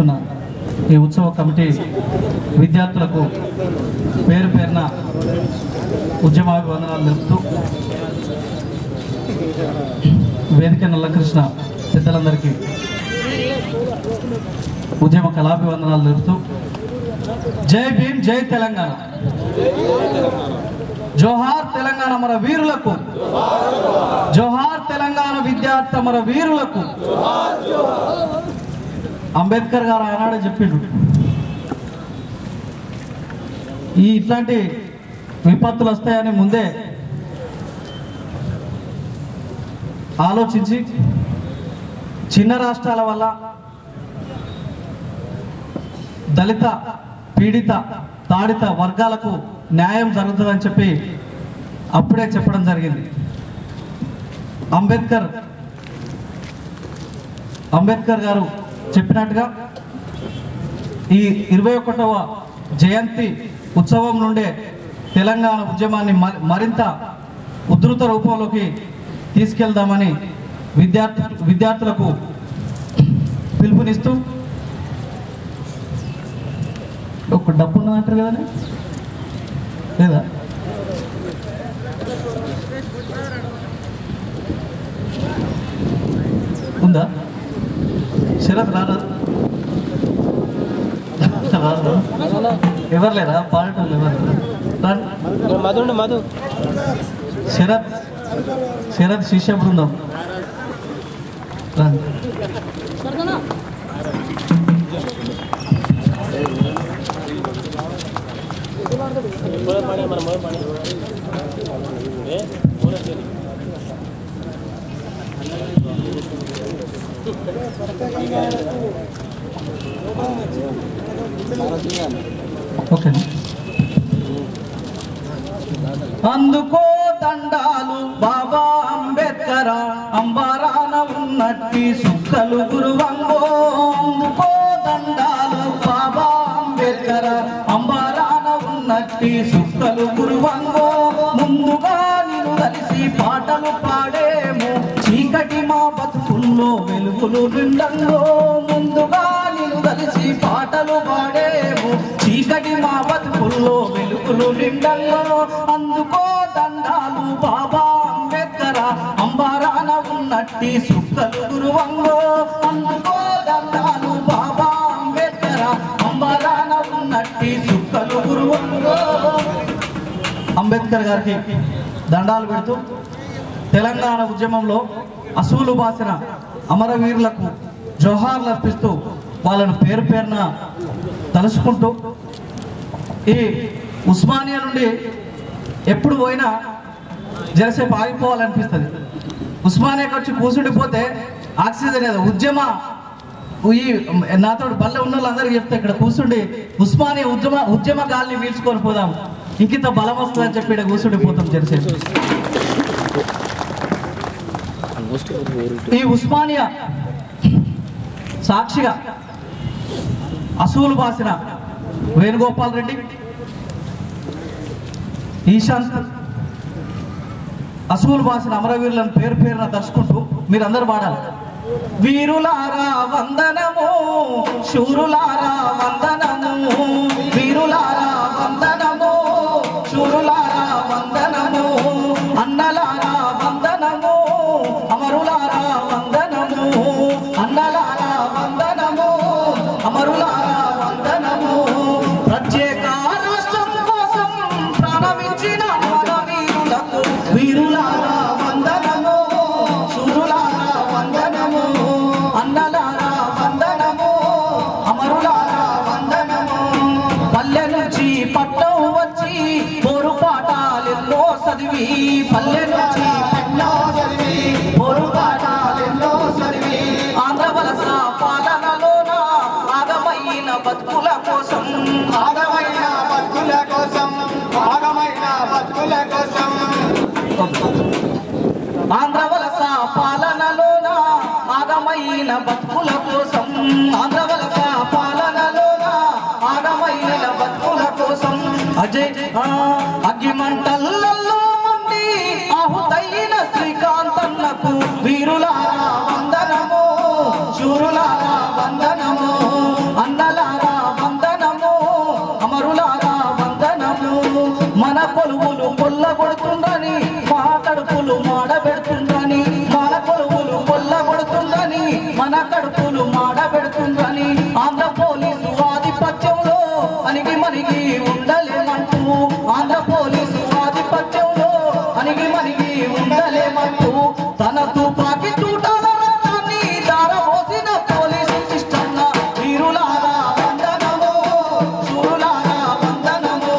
నిర్వహిస్తున్న ఈ ఉత్సవ కమిటీ విద్యార్థులకు పేరు పేరున ఉద్యమాభివందనాలు తెలుపుతూ వేదిక నల్లకృష్ణ పెద్దలందరికీ ఉద్యమ కళాభివందనాలు తెలుపుతూ జై భీమ్ జై తెలంగాణ జోహార్ తెలంగాణ మన వీరులకు జోహార్ తెలంగాణ విద్యార్థి మన వీరులకు అంబేద్కర్ గారు ఆనాడే చెప్పిండు ఈ ఇట్లాంటి విపత్తులు వస్తాయని ముందే ఆలోచించి చిన్న రాష్ట్రాల వల్ల దళిత పీడిత తాడిత వర్గాలకు న్యాయం జరుగుతుందని చెప్పి అప్పుడే చెప్పడం జరిగింది అంబేద్కర్ అంబేద్కర్ గారు చెప్పినట్టుగా ఈ ఇరవై ఒకటవ జయంతి ఉత్సవం నుండే తెలంగాణ ఉద్యమాన్ని మ- మరింత ఉధృత రూపంలోకి తీసుకెళ్దామని విద్యార్థి విద్యార్థులకు పిలుపునిస్తూ ఒక డబ్బు ఉన్నదంటారు కదా లేదా ఉందా శరత్ రారా రారా? ఎవరు లేరా పాడటం ఎవరు రండి. మధు మధు శరత్ శరత్ శిష్య బృందం రండి. ఓకే అందుకో దండాలు బాబా అంబేద్కర అంబరాన ఉన్నట్టి సుక్కలు గురువంగో అందుకో దండాలు బాబా అంబేద్కర అంబరాన ఉన్నట్టి సుక్కలు గురువంగో ముందుగా నిన్ను కలిసి పాటలు పాడేము చీకటి మా బతుకుల్లో వెలుగులు నిండంలో ముందుగా నిన్ను కలిసి పాటలు పాడేము చీకటి మా బతుకుల్లో వెలుగులు నిండంలో అందుకో దండాలు బాబా అంబేద్కర అంబారాన ఉన్నట్టి సుక్కలు గురువంగో అందుకో దండాలు బాబా అంబేద్కర అంబారాన ఉన్నట్టి సుక్కలు గురువంగో అంబేద్కర్ గారికి దండాలు పెడుతూ తెలంగాణ ఉద్యమంలో అసూలు బాసిన అమరవీరులకు జోహార్లు అర్పిస్తూ వాళ్ళను పేరు పేరున తలుసుకుంటూ ఈ ఉస్మానియా నుండి ఎప్పుడు పోయినా జరసేపు ఆగిపోవాలనిపిస్తుంది ఉస్మానియాకి వచ్చి కూర్చుండిపోతే ఆక్సిజన్ ఏదో ఉద్యమ ఈ నాతో బల్ల ఉన్న వాళ్ళందరికీ చెప్తే ఇక్కడ కూర్చుండి ఉస్మానియా ఉద్యమ ఉద్యమ గాలిని పీల్చుకొని పోదాం ఇంకింత బలం వస్తుందని చెప్పి ఇక్కడ కూర్చుండిపోతాం జరసేపు ఈ ఉస్మానియా సాక్షిగా అసూలు బాసిన వేణుగోపాల్ రెడ్డి ఈశాంత్ అసూలు బాసిన అమరవీరులను పేరు పేరున దర్శకుంటూ మీరందరూ పాడాలి వీరులారా వందనము శూరులారా వందనము వీరులారా వందనము శూరులారా వందనము అన్నలారా వందనము అమరులారా వందనము అన్నలారా వందనము అమరులారా వందనము ప్రత్యేక రాష్ట్రం కోసం ప్రాణమించిన మన వీరులకు వీరులారా వందనము శూరులారా వందనము అన్నలారా వందనము అమరులారా వందనము పల్లె నుంచి పట్టం వచ్చి పోరు పాఠాలెన్నో చదివి పల్లె నుంచి పట్నం చదివి పోరు పాఠాలెన్నో చదివి ఆంధ్ర వలస పాలనలోన ఆగమైన బతుకుల కోసం ఆగమైన బతుకుల కోసం ఆగమైన బతుకుల కోసం ఆంధ్ర వలస పాలనలోన ఆగమైన బతుకుల కోసం ఆంధ్ర వలస పాలనలోన ఆగమైన బతుకుల కోసం అజయ్ ఆ, అగ్గిమంటల్లో మండి ఆహుతైన శ్రీకాంతన్నకు వీరులారా వందనము శూరులారా వందనము కొల్లగొడుతుందని మా కడుపులు మాడబెడుతుందని మన కొలువులు కొల్లగొడుతుందని మన కడుపులు మాడబెడుతుందని ఆంధ్ర పోలీసు ఆధిపత్యంలో అణిగి మణిగి ఉండలేమంటూ ఆంధ్ర పోలీసు ఆధిపత్యంలో అణిగి మణిగి ఉండలేమంటూ తన తుపాకి తూటాల రక్తాన్ని దారపోసిన పోలీసు సిస్టమ్ల వీరులారా వందనము శూరులారా వందనము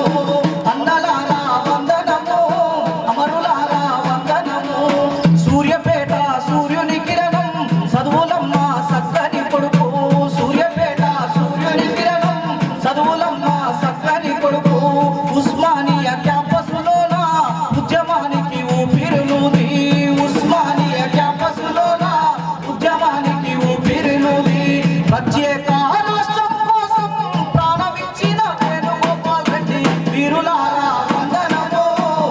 అన్నలారా వందనము అమరులారా వందనము సూర్యపేట సూర్యుని కిరణం చదువులమ్మ సక్కని కొడుకు సూర్యపేట సూర్యుని కిరణం చదువులమ్మ సక్కని కొడుకు ఉస్మానియా క్యాంపస్లోన ఉద్యమానికి ఊపిరులుది ఉస్మానియా క్యాంపస్లోన ఉద్యమానికి ఊపిరులుది ప్రత్యేక రాష్ట్రం కోసం ప్రాణమిచ్చిన వేణుగోపాల్ రెడ్డి వీరులారా వందనము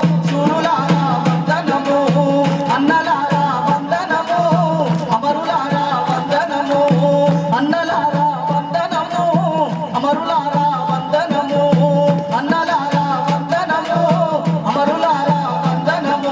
శూరులారా వందనము అన్నలారా వందనము అమరులారా వందనము అన్నలారా వందనము అమరులారా వందనము అన్నలారా వందనము అమరులారా వందనము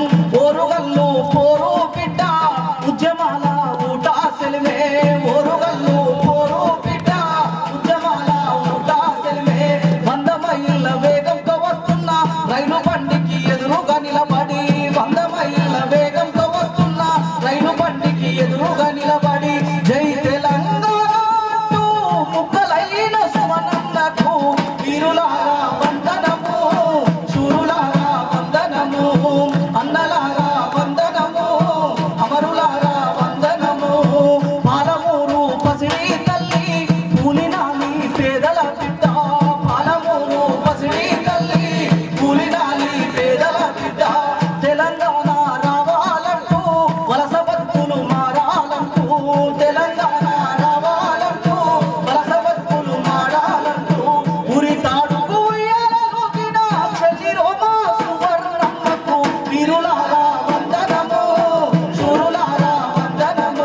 ఓరుగల్లు పోరు బిడ్డ ఉద్యమాల ఊట సెలిమే ఓరుగల్లు పోరు బిడ్డ ఉద్యమాల ఊట సెలిమే వంద మైళ్ళ వేగంతో వస్తున్న రైలు బండికి ఎదురుగా నిలబడి వంద మైళ్ళ వేగంతో వస్తున్న రైలు బండికి ఎదురుగా నిలబడి జై తెలంగాణ అంటూ ముక్కలైన సుమనన్నకు వీరులారా వందనము శూరులారా వందనము అన్నలారా వందనము అమరులారా వందనము పాలమూరు పసిడి తల్లి కూలినాలి పేదల బిడ్డ పాలమూరు పసిడి తల్లి కూలినాలి పేదల బిడ్డ తెలంగాణ రావాలంటూ వలస బతుకులు మారాలంటూ తెలంగాణ రావాలంటూ వలస బతుకులు మారాలంటూ ఉరి తాడుకు ఉయ్యాలలోకిన చెల్లి రోమా సువర్ణమ్మకు వీరులారా వందనము శూరులారా వందనము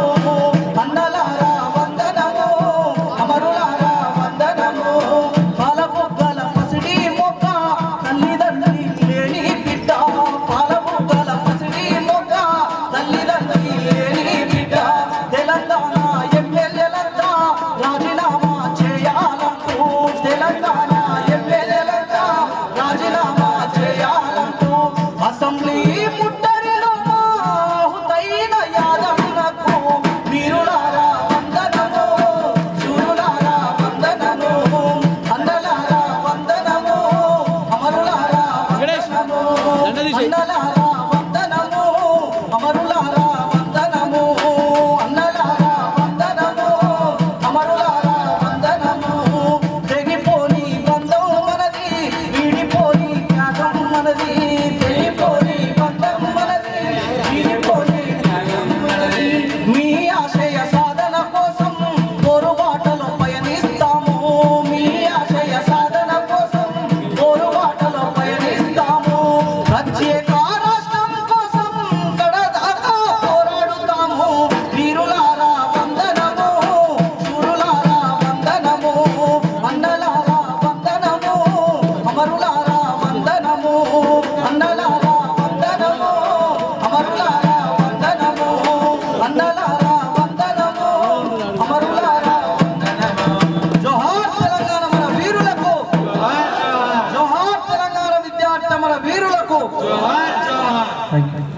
అన్నలారా వందనము అమరులారా వందనము పాలబుగ్గల పసిడి మొక్క తల్లిదండ్రి లేని బిడ్డ పాలబుగ్గల పసిడి మొక్క తల్లిదండ్రి లేని బిడ్డ తెలంగాణ ఎమ్మెల్యేలంతా రాజీనామా చేయాలంటూ తెలంగాణ ఎమ్మెల్యేలంతా రాజీనామా చేయాలంటూ అసెంబ్లీ ముట్టడిలో హుతైన యాదన్నకు వీరులారా వందనము శూరులారా వందనము అన్నలారా వందనము అమరులారా వందనము అన్నలారా వందనము అమరులారా వందనము అన్నలారా వందనము అమరులారా వందనము తెగిపోని బంధం మనది వీడిపోని త్యాగం మనది తెగిపోని బంధం మనది వీడిపోని త్యాగం మనది మీ ఆశయ సాధన కోసం పోరుబాటలో పయనిస్తాము మీ ఆశయ సాధన కోసం పోరుబాటలో పయనిస్తాము ప్రత్యేక రాష్ట్రం కోసం కడదాకా పోరాడుతాము వీరులారా వందనము శూరులారా వందనము అన్నలారా వందనము అమరులారా వందనము అన్నలారా వందనము అమరులారా వందనము అన్నలారా వందనము అమరులారా వందనము జోహార్ తెలంగాణ మన వీరులకు జోహార్ తెలంగాణ విద్యార్థి మన వీరులకు జోహార్ జోహార్ థ్యాంక్ యూ